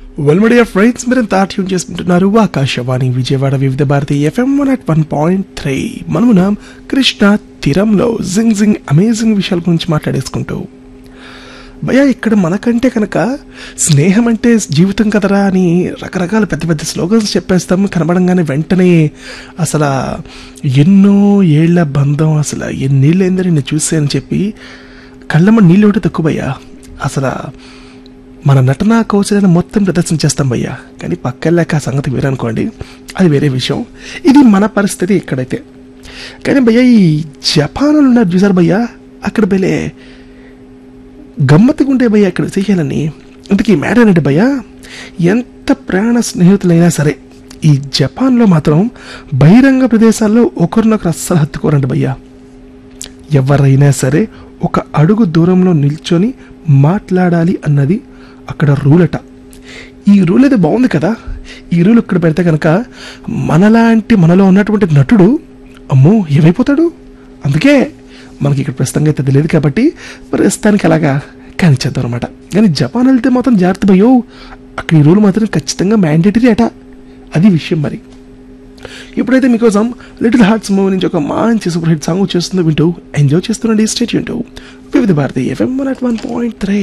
వెల్మడియా friends మీరంతా tune చేసుకుంటున్నారు Akashvani Vijayawada Vividh Bharati FM one at one point three మనమున కృష్ణ తీరంలో జింగ్ జింగ్ అమేజింగ్ విషయాల గురించి మాట్లాడేసుకుంటూ భయ ఇక్కడ మనకంటే కనుక స్నేహం అంటే జీవితం కదరా అని రకరకాల పెద్ద పెద్ద స్లోగన్స్ చెప్పేస్తాం కనబడంగానే వెంటనే అసలు ఎన్నో ఏళ్ల బంధం అసలు ఎన్నేళ్ళైందో నేను చూసే అని చెప్పి కళ్ళమ్మ నీళ్ళు ఒకటి తక్కువ భయ్యా అసలు మన నటనా కౌశల్యాన్ని మొత్తం ప్రదర్శన చేస్తాం భయ్యా కానీ పక్కలేక ఆ సంగతి వేరనుకోండి అది వేరే విషయం ఇది మన పరిస్థితి ఇక్కడైతే కానీ భయ్యా ఈ జపాన్లో ఉన్నారు చూసారు భయ్యా అక్కడ బయలే గమ్మత్తుగా ఉండే భయ్యా ఇక్కడ చేయాలని ఇంతకీ మ్యాటర్ ఏంటి భయ్యా ఎంత ప్రాణ స్నేహితులైనా సరే ఈ జపాన్లో మాత్రం బహిరంగ ప్రదేశాల్లో ఒకరినొకరు అస్సలు హత్తుకోరండి భయ్యా ఎవరైనా సరే ఒక అడుగు దూరంలో నిల్చొని మాట్లాడాలి అన్నది అక్కడ రూల్ అట ఈ రూల్ అయితే బాగుంది కదా ఈ రూల్ ఇక్కడ పెడితే కనుక మనలాంటి మనలో ఉన్నటువంటి నటుడు అమ్మో ఏమైపోతాడు అందుకే మనకి ఇక్కడ ప్రస్తుతంగా అయితే తెలియదు కాబట్టి ప్రస్తుతానికి అలాగా కానిచ్చేద్దాం అనమాట కానీ జపాన్ వెళ్తే మాత్రం జాగ్రత్త భయో అక్కడ ఈ రూల్ మాత్రం ఖచ్చితంగా మ్యాండేటరీ అట అది విషయం మరి ఇప్పుడైతే మీకోసం లిటిల్ హార్ట్స్ మూవీ నుంచి ఒక మంచి సూపర్ హిట్ సాంగ్ వచ్చేస్తుందో వింటూ ఎంజాయ్ చేస్తుండండి స్టేట్ వింటూ Vividh Bharati FM one at one point three